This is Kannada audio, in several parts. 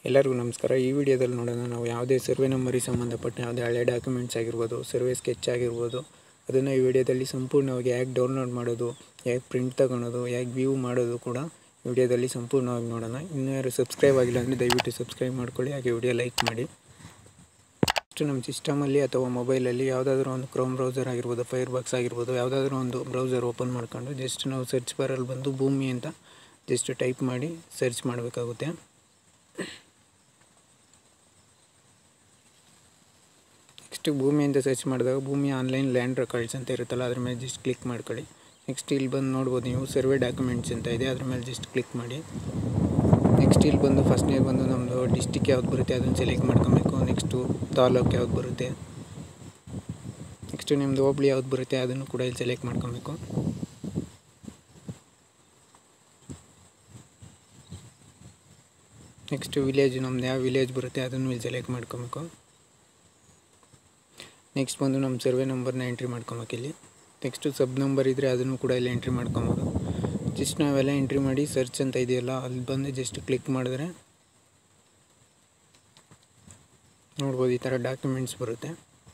ಎಲ್ಲರಿಗೂ ನಮಸ್ಕಾರ ಈ ವಿಡಿಯೋದಲ್ಲಿ ನೋಡೋಣ ನಾವು ಯಾವುದೇ ಸರ್ವೆ ನಂಬರಿಗೆ ಸಂಬಂಧಪಟ್ಟ ಯಾವುದೇ ಹಳೆ ಡಾಕ್ಯುಮೆಂಟ್ಸ್ ಆಗಿರ್ಬೋದು ಸರ್ವೆ ಸ್ಕೆಚ್ ಆಗಿರ್ಬೋದು ಅದನ್ನು ಈ ವಿಡಿಯೋದಲ್ಲಿ ಸಂಪೂರ್ಣವಾಗಿ ಹೇಗೆ ಡೌನ್ಲೋಡ್ ಮಾಡೋದು ಹೇಗೆ ಪ್ರಿಂಟ್ ತಗೊಳೋದು ಹೇಗೆ ವ್ಯೂ ಮಾಡೋದು ಕೂಡ ಈ ವಿಡಿಯೋದಲ್ಲಿ ಸಂಪೂರ್ಣವಾಗಿ ನೋಡೋಣ ಇನ್ನೂ ಯಾರು ಸಬ್ಸ್ಕ್ರೈಬ್ ಆಗಿಲ್ಲ ಅಂದರೆ ದಯವಿಟ್ಟು ಸಬ್ಸ್ಕ್ರೈಬ್ ಮಾಡ್ಕೊಳ್ಳಿ ಹಾಗೆ ವಿಡಿಯೋ ಲೈಕ್ ಮಾಡಿ ಫಸ್ಟ್ ನಮ್ಮ ಸಿಸ್ಟಮಲ್ಲಿ ಅಥವಾ ಮೊಬೈಲಲ್ಲಿ ಯಾವುದಾದ್ರೂ ಒಂದು ಕ್ರೋಮ್ ಬ್ರೌಸರ್ ಆಗಿರ್ಬೋದು ಫೈರ್ ಬಾಕ್ಸ್ ಆಗಿರ್ಬೋದು ಯಾವುದಾದ್ರೂ ಒಂದು ಬ್ರೌಸರ್ ಓಪನ್ ಮಾಡ್ಕೊಂಡು ಜಸ್ಟ್ ನಾವು ಸರ್ಚ್ ಬಾರಲ್ಲಿ ಬಂದು ಭೂಮಿ ಅಂತ ಜಸ್ಟ್ ಟೈಪ್ ಮಾಡಿ ಸರ್ಚ್ ಮಾಡಬೇಕಾಗುತ್ತೆ ನೆಕ್ಸ್ಟ್ ಭೂಮಿ ಅಂತ ಸರ್ಚ್ ಮಾಡಿದಾಗ ಭೂಮಿ ಆನ್ಲೈನ್ ಲ್ಯಾಂಡ್ ರೆಕಾರ್ಡ್ಸ್ ಅಂತ ಇರುತ್ತಲ್ಲ ಅದ್ರ ಮೇಲೆ ಜಸ್ಟ್ ಕ್ಲಿಕ್ ಮಾಡ್ಕೊಳ್ಳಿ ನೆಕ್ಸ್ಟ್ ಇಲ್ಲಿ ಬಂದು ನೋಡ್ಬೋದು ನೀವು ಸರ್ವೆ ಡಾಕ್ಯುಮೆಂಟ್ಸ್ ಅಂತ ಇದೆ ಅದ್ರ ಮೇಲೆ ಜಸ್ಟ್ ಕ್ಲಿಕ್ ಮಾಡಿ ನೆಕ್ಸ್ಟ್ ಇಲ್ಲಿ ಬಂದು ಫಸ್ಟ್ನೇ ಬಂದು ನಮ್ಮದು ಡಿಸ್ಟಿಕ್ ಯಾವ್ದು ಬರುತ್ತೆ ಅದನ್ನು ಸೆಲೆಕ್ಟ್ ಮಾಡ್ಕೊಬೇಕು ನೆಕ್ಸ್ಟು ತಾಲೂಕು ಯಾವ್ದು ಬರುತ್ತೆ ನೆಕ್ಸ್ಟು ನಿಮ್ಮದು ಹೋಬ್ಳಿ ಯಾವ್ದು ಬರುತ್ತೆ ಅದನ್ನು ಕೂಡ ಇಲ್ಲಿ ಸೆಲೆಕ್ಟ್ ಮಾಡ್ಕೊಬೇಕು ನೆಕ್ಸ್ಟ್ ವಿಲೇಜ್ ನಮ್ದು ಯಾವ ವಿಲೇಜ್ ಬರುತ್ತೆ ಅದನ್ನು ಇಲ್ಲಿ ಸೆಲೆಕ್ಟ್ ಮಾಡ್ಕೊಬೇಕು ನೆಕ್ಸ್ಟ್ ಬಂದು ನಮ್ಮ ಸರ್ವೆ ನಂಬರ್ನ ಎಂಟ್ರಿ ಮಾಡ್ಕೊಬೇಕು ಇಲ್ಲಿ ನೆಕ್ಸ್ಟು ಸಬ್ ನಂಬರ್ ಇದ್ದರೆ ಅದನ್ನು ಕೂಡ ಇಲ್ಲಿ ಎಂಟ್ರಿ ಮಾಡ್ಕೊಬೋದು ಜಸ್ಟ್ ನಾವೆಲ್ಲ ಎಂಟ್ರಿ ಮಾಡಿ ಸರ್ಚ್ ಅಂತ ಇದೆಯಲ್ಲ ಅಲ್ಲಿ ಬಂದು ಜಸ್ಟ್ ಕ್ಲಿಕ್ ಮಾಡಿದ್ರೆ ನೋಡ್ಬೋದು ಈ ಥರ ಡಾಕ್ಯುಮೆಂಟ್ಸ್ ಬರುತ್ತೆ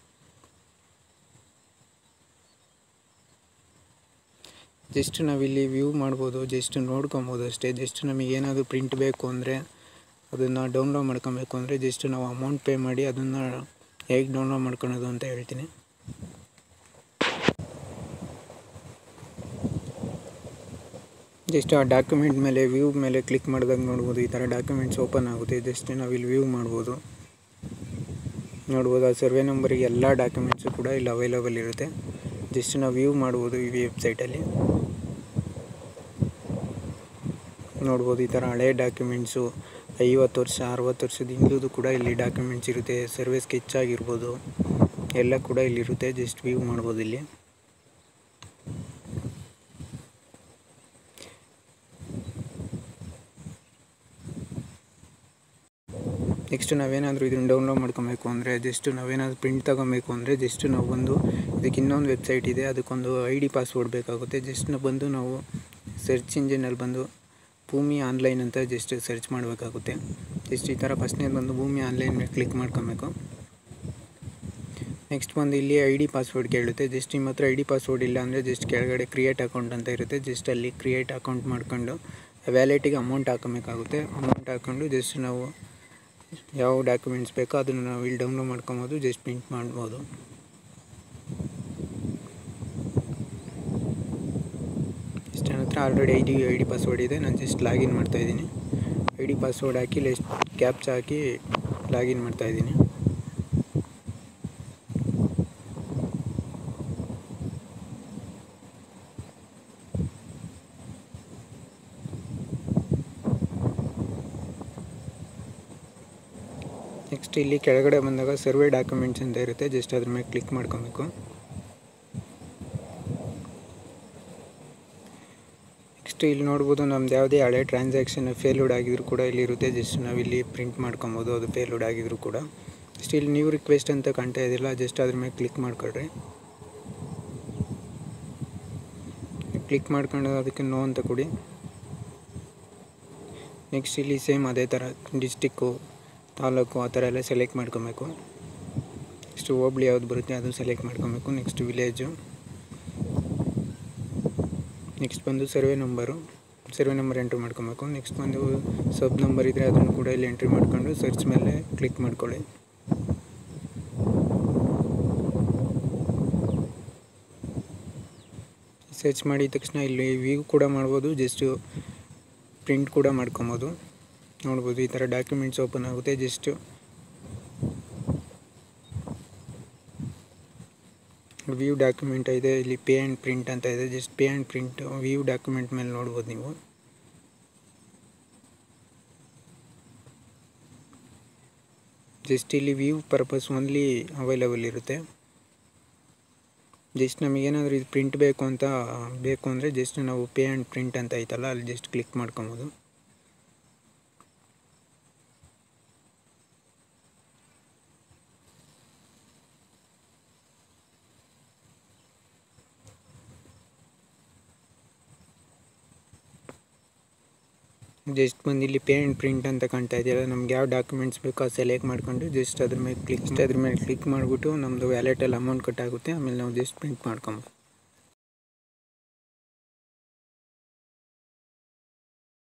ಜಸ್ಟ್ ನಾವಿಲ್ಲಿ ವ್ಯೂ ಮಾಡ್ಬೋದು ಜಸ್ಟ್ ನೋಡ್ಕೊಬೋದು ಅಷ್ಟೇ ಜಸ್ಟ್ ನಮಗೆ ಏನಾದರೂ ಪ್ರಿಂಟ್ ಬೇಕು ಅಂದರೆ ಅದನ್ನು ಡೌನ್ಲೋಡ್ ಮಾಡ್ಕೊಬೇಕು ಅಂದರೆ ಜಸ್ಟ್ ನಾವು ಅಮೌಂಟ್ ಪೇ ಮಾಡಿ ಅದನ್ನು ಹೇಗೆ ಡೌನ್ಲೋಡ್ ಮಾಡ್ಕೊಳೋದು ಅಂತ ಹೇಳ್ತೀನಿ ಜಸ್ಟ್ ಆ ಡಾಕ್ಯುಮೆಂಟ್ ಮೇಲೆ ವ್ಯೂ ಮೇಲೆ ಕ್ಲಿಕ್ ಮಾಡಿದಾಗ ನೋಡ್ಬೋದು ಈ ಥರ ಡಾಕ್ಯುಮೆಂಟ್ಸ್ ಓಪನ್ ಆಗುತ್ತೆ ಜಸ್ಟ್ ನಾವಿಲ್ಲಿ ವ್ಯೂ ಮಾಡ್ಬೋದು ನೋಡ್ಬೋದು ಆ ಸರ್ವೆ ನಂಬರಿಗೆ ಎಲ್ಲ ಡಾಕ್ಯುಮೆಂಟ್ಸು ಕೂಡ ಇಲ್ಲಿ ಅವೈಲೇಬಲ್ ಇರುತ್ತೆ ಜಸ್ಟ್ ನಾವು ವ್ಯೂ ಮಾಡ್ಬೋದು ಈ ವೆಬ್ಸೈಟಲ್ಲಿ ನೋಡ್ಬೋದು ಈ ಥರ ಹಳೆ ಡಾಕ್ಯುಮೆಂಟ್ಸು ಐವತ್ತು ವರ್ಷ ಅರವತ್ತು ವರ್ಷದ ಹಿಂದುದು ಕೂಡ ಇಲ್ಲಿ ಡಾಕ್ಯುಮೆಂಟ್ಸ್ ಇರುತ್ತೆ ಸರ್ವೆ ಸ್ಕೆಚ್ ಆಗಿರ್ಬೋದು ಎಲ್ಲ ಕೂಡ ಇಲ್ಲಿರುತ್ತೆ ಜಸ್ಟ್ ವ್ಯೂ ಮಾಡ್ಬೋದು ಇಲ್ಲಿ ನೆಕ್ಸ್ಟ್ ನಾವೇನಾದರೂ ಇದನ್ನು ಡೌನ್ಲೋಡ್ ಮಾಡ್ಕೊಬೇಕು ಅಂದರೆ ಜಸ್ಟ್ ನಾವೇನಾದರೂ ಪ್ರಿಂಟ್ ತಗೊಬೇಕು ಅಂದರೆ ಜಸ್ಟ್ ನಾವು ಬಂದು ಇದಕ್ಕೆ ಇನ್ನೊಂದು ವೆಬ್ಸೈಟ್ ಇದೆ ಅದಕ್ಕೊಂದು ಐ ಡಿ ಪಾಸ್ವರ್ಡ್ ಬೇಕಾಗುತ್ತೆ ಜಸ್ಟ್ ನಾವು ಬಂದು ನಾವು ಸರ್ಚ್ ಇಂಜಿನಲ್ಲಿ ಬಂದು ಭೂಮಿ ಆನ್ಲೈನ್ ಅಂತ ಜಸ್ಟ್ ಸರ್ಚ್ ಮಾಡಬೇಕಾಗುತ್ತೆ ಜಸ್ಟ್ ಈ ಥರ ಫಸ್ಟ್ನೇದು ಬಂದು ಭೂಮಿ ಆನ್ಲೈನ್ ಮೇಲೆ ಕ್ಲಿಕ್ ಮಾಡ್ಕೊಬೇಕು ನೆಕ್ಸ್ಟ್ ಬಂದು ಇಲ್ಲಿ ಐ ಡಿ ಪಾಸ್ವರ್ಡ್ ಕೇಳುತ್ತೆ ಜಸ್ಟ್ ನಿಮ್ಮ ಹತ್ರ ಐ ಡಿ ಪಾಸ್ವರ್ಡ್ ಇಲ್ಲ ಅಂದರೆ ಜಸ್ಟ್ ಕೆಳಗಡೆ ಕ್ರಿಯೇಟ್ ಅಕೌಂಟ್ ಅಂತ ಇರುತ್ತೆ ಜಸ್ಟ್ ಅಲ್ಲಿ ಕ್ರಿಯೇಟ್ ಅಕೌಂಟ್ ಮಾಡ್ಕೊಂಡು ವ್ಯಾಲೆಟಿಗೆ ಅಮೌಂಟ್ ಹಾಕೋಬೇಕಾಗುತ್ತೆ ಅಮೌಂಟ್ ಹಾಕ್ಕೊಂಡು ಜಸ್ಟ್ ನಾವು ಯಾವ ಡಾಕ್ಯುಮೆಂಟ್ಸ್ ಬೇಕೋ ಅದನ್ನು ನಾವು ಇಲ್ಲಿ ಡೌನ್ಲೋಡ್ ಮಾಡ್ಕೊಬೋದು ಜಸ್ಟ್ ಪ್ರಿಂಟ್ ಮಾಡ್ಬೋದು ಇಷ್ಟು ನನ್ನ ಹತ್ರ already I D I D password ಇದೆ ನಾನು ಜಸ್ಟ್ ಲಾಗಿನ್ ಮಾಡ್ತಾಯಿದ್ದೀನಿ ಐ ಡಿ ಪಾಸ್ವರ್ಡ್ ಹಾಕಿ ಲೆಸ್ಟ್ ಕ್ಯಾಪ್ಚ್ ಹಾಕಿ ಲಾಗಿನ್ ಮಾಡ್ತಾಯಿದ್ದೀನಿ ನೆಕ್ಸ್ಟ್ ಇಲ್ಲಿ ಕೆಳಗಡೆ ಬಂದಾಗ ಸರ್ವೆ ಡಾಕ್ಯುಮೆಂಟ್ಸ್ ಅಂತ ಇರುತ್ತೆ ಜಸ್ಟ್ ಅದ್ರ ಮೇಲೆ ಕ್ಲಿಕ್ ಮಾಡ್ಕೊಬೇಕು ನೆಕ್ಸ್ಟ್ ಇಲ್ಲಿ ನೋಡ್ಬೋದು ನಮ್ದು ಯಾವುದೇ ಹಳೆ ಟ್ರಾನ್ಸಾಕ್ಷನ್ ಫೇಲ್ಯೂಡ್ ಆಗಿದ್ರು ಕೂಡ ಇಲ್ಲಿ ಇರುತ್ತೆ ಜಸ್ಟ್ ನಾವಿಲ್ಲಿ ಪ್ರಿಂಟ್ ಮಾಡ್ಕೊಬೋದು ಅದು ಫೇಲ್ಯೂಡ್ ಆಗಿದ್ರು ಕೂಡ ಜಸ್ಟ್ ಇಲ್ಲಿ ನ್ಯೂ ರಿಕ್ವೆಸ್ಟ್ ಅಂತ ಕಾಣ್ತಾ ಇದಿಲ್ಲ ಜಸ್ಟ್ ಅದ್ರ ಮೇಲೆ ಕ್ಲಿಕ್ ಮಾಡ್ಕೊಳ್ರಿ ಕ್ಲಿಕ್ ಮಾಡ್ಕೊಂಡು ಅದಕ್ಕೆ ನೋ ಅಂತ ಕೊಡಿ ನೆಕ್ಸ್ಟ್ ಇಲ್ಲಿ ಸೇಮ್ ಅದೇ ಥರ ಡಿಸ್ಟಿಕ್ಕು ತಾಲೂಕು ಆ ಥರ ಎಲ್ಲ ಸೆಲೆಕ್ಟ್ ಮಾಡ್ಕೊಬೇಕು ನೆಕ್ಸ್ಟ್ ಹೋಬ್ಳಿ ಯಾವ್ದು ಬರುತ್ತೆ ಅದು ಸೆಲೆಕ್ಟ್ ಮಾಡ್ಕೊಬೇಕು ನೆಕ್ಸ್ಟ್ ವಿಲೇಜು ನೆಕ್ಸ್ಟ್ ಬಂದು survey number survey number entry ಮಾಡ್ಕೊಬೇಕು ನೆಕ್ಸ್ಟ್ ಬಂದು ಸಬ್ ನಂಬರ್ ಇದ್ದರೆ ಅದನ್ನು ಕೂಡ ಇಲ್ಲಿ ಎಂಟ್ರಿ ಮಾಡ್ಕೊಂಡು ಸರ್ಚ್ ಮೇಲೆ ಕ್ಲಿಕ್ ಮಾಡ್ಕೊಳ್ಳಿ ಸರ್ಚ್ ಮಾಡಿದ ತಕ್ಷಣ ಇಲ್ಲಿ ವ್ಯೂ ಕೂಡ ಮಾಡ್ಬೋದು ಜಸ್ಟು ಪ್ರಿಂಟ್ ಕೂಡ ಮಾಡ್ಕೊಬೋದು ನೋಡ್ಬೋದು ಈ ಥರ ಡಾಕ್ಯುಮೆಂಟ್ಸ್ ಓಪನ್ ಆಗುತ್ತೆ ಜಸ್ಟ್ ವ್ಯೂ ಡಾಕ್ಯುಮೆಂಟ್ ಇದೆ ಇಲ್ಲಿ ಪೇ ಆ್ಯಂಡ್ ಪ್ರಿಂಟ್ ಅಂತ ಇದೆ just pay and print view document ಮೇಲೆ ನೋಡ್ಬೋದು ನೀವು ಜಸ್ಟ್ ಇಲ್ಲಿ ವ್ಯೂ ಪರ್ಪಸ್ ಓನ್ಲಿ ಅವೈಲೇಬಲ್ ಇರುತ್ತೆ ಜಸ್ಟ್ ನಮಗೇನಾದರೂ ಇದು ಪ್ರಿಂಟ್ ಬೇಕು ಅಂತ ಬೇಕು ಅಂದರೆ ಜಸ್ಟ್ ನಾವು ಪೇ ಆ್ಯಂಡ್ ಪ್ರಿಂಟ್ ಅಂತ ಐತಲ್ಲ ಅಲ್ಲಿ ಜಸ್ಟ್ ಕ್ಲಿಕ್ ಮಾಡ್ಕೊಬೋದು ಜಸ್ಟ್ ಬಂದು ಇಲ್ಲಿ ಪೇ ಆ್ಯಂಡ್ ಪ್ರಿಂಟ್ ಅಂತ ಕಾಣ್ತಾ ಇದೆಯಲ್ಲ ನಮ್ಗೆ ಯಾವ ಡಾಕ್ಯುಮೆಂಟ್ಸ್ ಬೇಕೋ ಅದು ಸೆಲೆಕ್ಟ್ ಮಾಡ್ಕೊಂಡು ಜಸ್ಟ್ ಅದ್ರ ಮೇಲೆ ಕ್ಲಿಕ್ ಅದ್ರ ಮೇಲೆ ಕ್ಲಿಕ್ ಮಾಡಿಬಿಟ್ಟು ನಮ್ಮದು ವ್ಯಾಲೆಟಲ್ಲಿ ಅಮೌಂಟ್ ಕಟ್ ಆಗುತ್ತೆ ಆಮೇಲೆ ನಾವು ಜಸ್ಟ್ ಪ್ರಿಂಟ್ ಮಾಡ್ಕೊಬೋದು